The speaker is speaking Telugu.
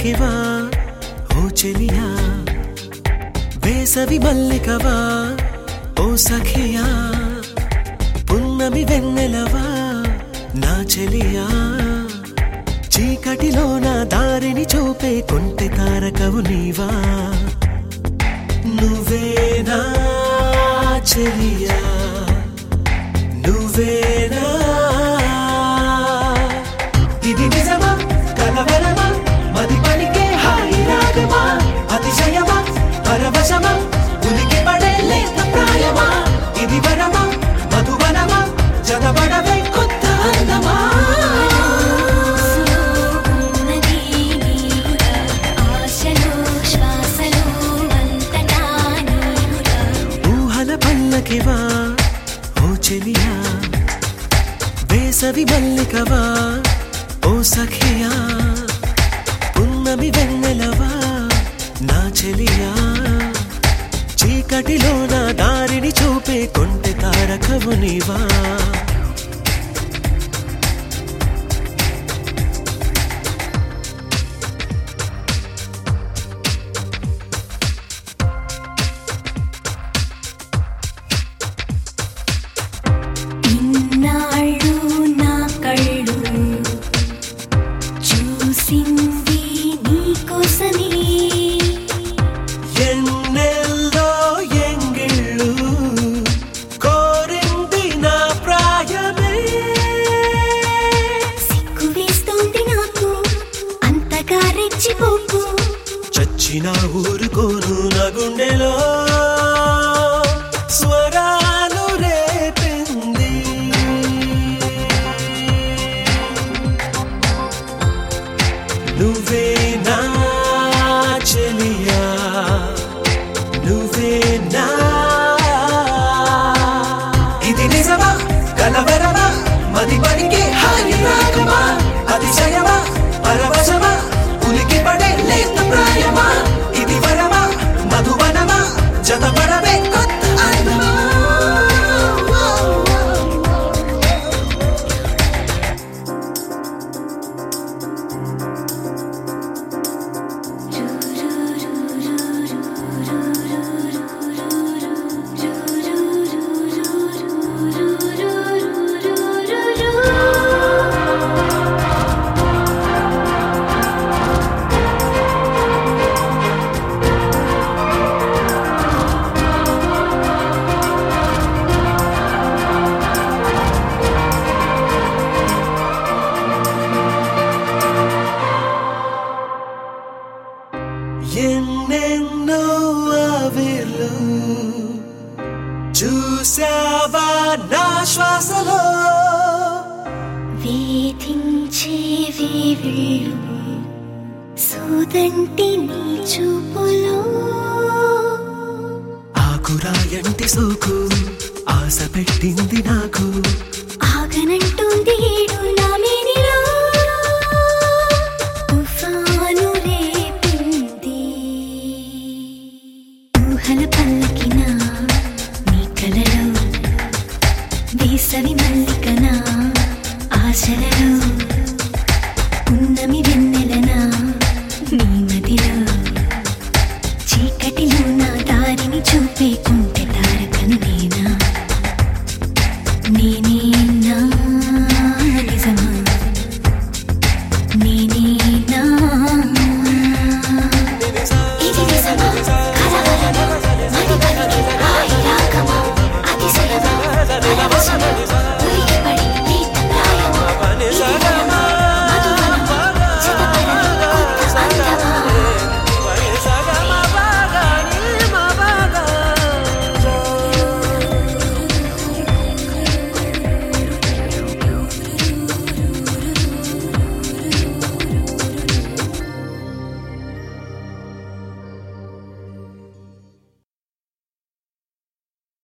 పల్లకివా ఓ చెలియా వేసవి మల్లికవా ఓ సఖియా పున్నమి వెన్నెలవా నా చెలియా చీకటిలో నా దారిని చూపే కొంటె తారకవు నీవా నువ్వేనా చెలియా నువ్వేనా ఇది నిజమా కలవరమా మది పలికే హాయి రాగమా అతిశయమా పరవశమా ఉనికి పడే లేత ప్రాయమా ఇది వరమా మధువనమా జగబడవే కొత్త అందమా ఉన్నది నీవురా ఆశలో శ్వాసలో అంతటా నీవురా ఊహల పల్లకివా ఓ చెలియా వేసవి మల్లికవా ఓ సఖియా పున్నమి వెన్నెలవా నా చెలియా చీకటిలో నా దారిని చూపే కొంటె తారకవు నీవా ఇన్నాళ్ళు నా కళ్ళు చూసింది నీకోసమే ఎన్నెల్లో ఎంగిళ్ళు కోరింది నా ప్రాయమే సిగ్గు వేస్తోంది నాకు అంతగా రెచ్చిపోకు చచ్చిన ఊరుకోను నా గుండెలో స్వరాలు రేపింది నువ్వే నా చెలియా నువ్వే నా ఇది నిజమా కలవరమా మది పలికే హాయి రాగమా అతిశయమా పరవశమా ఉలికి పడే లేత ప్రాయమా ఇది వరమా మధువనమా జతపడవే కొత్త అందమా ఎన్నెన్నో ఆవిర్లు చూసావా నా శ్వాసలో వేధించే వేవిళ్ళు సోదంటి నీ చూపులో ఆకురాయంటి సోకు ఆశ పెట్టింది నాకు ఆగనంటుంది ఏడు నా మేనిలో తుఫాను రేపింది ఊహల పల్లకిన నీ కలలో వేసవి మల్లికన ఆశలలో ఉన్నమి వెన్నెలన నీ మదిలో చీకటిలో నా దారిని చూపే కుంటె తారకను నేనా నేనే